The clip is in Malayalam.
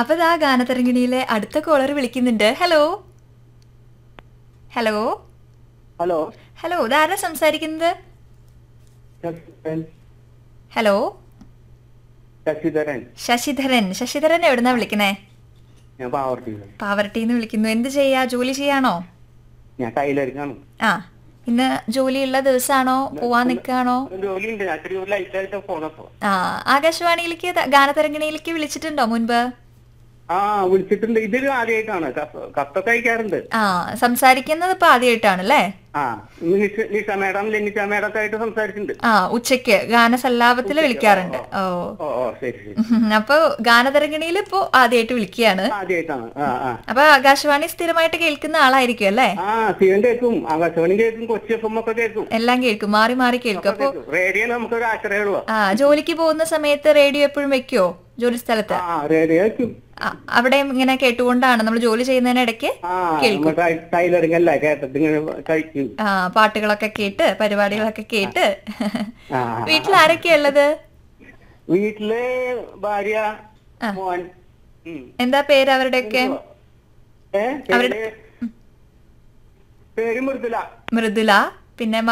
അപ്പൊ ദാ ഗാനതരംഗിണിയിലെ അടുത്ത കോളർ വിളിക്കുന്നുണ്ട് ഹലോ ഹലോ ഹലോ ഹലോ ഇതാരാ സംസാരിക്കുന്നത് ശശിധരൻ ഹലോ ശശിധരൻ ശശിധരൻ ശശിധരൻ എവിടുന്നാ വിളിക്കണേ ഞാൻ പാവർട്ടിയിൽ പാവർട്ടിന്ന് വിളിക്കുന്നു എന്ത് ചെയ്യാ ജോലി ചെയ്യാണോ ഞാൻ ടൈലറിങ്ങാണ് ആ ഇന്ന് ജോലിയുള്ള ദിവസമാണോ പോവാൻ നിൽക്കുകയാണോ ജോലിയുണ്ട് ഞാൻ ചെറിയ ലൈറ്റ് ആയിട്ട് പോന്നപ്പോ ആ ആകാശവാണിയിലേക്ക് ത- ഗാനതരംഗിണിയിലേക്ക് വിളിച്ചിട്ടുണ്ടോ മുൻപ് ആ വിളിച്ചിട്ടുണ്ട് ഇതിൽ ആദ്യമായിട്ടാണ് കത്ത് കത്തൊക്കെ അയക്കാറുണ്ട് ആ സംസാരിക്കുന്നത് ഇപ്പൊ ആദ്യമായിട്ടാണല്ലേ ആ നിഷ നിഷ മാഡം ലെനിഷ മാഡം ഒക്കെ ആയിട്ട് സംസാരിച്ചിട്ടുണ്ട് ആ ഉച്ചയ്ക്ക് ഗാനസല്ലാപത്തിൽ വിളിക്കാറുണ്ട് ഓ ഓ ഓ ശരി ശരി ഉം, അപ്പൊ ഗാനതരംഗിണിയിൽ ഇപ്പോ ആദ്യമായിട്ട് വിളിക്കുകയാണ് ആദ്യമായിട്ടാണ് ആ ആ അപ്പൊ ആകാശവാണി സ്ഥിരമായിട്ട് കേൾക്കുന്ന ആളായിരിക്കും അല്ലേ ആ ശിവൻ കേൾക്കും ആകാശവാണി കേൾക്കും കൊച്ചി എഫ് എം ഒക്കെ കേൾക്കും എല്ലാം കേൾക്കും മാറി മാറി കേൾക്കും അപ്പൊ റേഡിയോ നമുക്ക് ഒരു ആശ്രയമുള്ളൂ ആ ജോലിക്ക് പോകുന്ന സമയത്ത് റേഡിയോ എപ്പോഴും വെക്കുവോ ജോലി സ്ഥലത്ത് ആ റേഡിയോ കേൾക്കും ആ, അവിടെയും ഇങ്ങനെ കേട്ടുകൊണ്ടാണ് നമ്മൾ ജോലി ചെയ്യുന്നതിനിടയ്ക്ക് ആ കേൾക്കും നമ്മൾ ടൈലറിങ് അല്ല കേട്ടിട്ട് ഇങ്ങനെ കഴിക്കും ആ പാട്ടുകളൊക്കെ കേട്ട് പരിപാടികളൊക്കെ കേട്ട് ആ വീട്ടിൽ ആരൊക്കെയാ ഉള്ളത് വീട്ടില് ഭാര്യ ആ. മോൻ ഉം. എന്താ പേര് അവരുടെയൊക്കെ ഏ പേര് പേര് മൃദുല മൃദുല പിന്നെ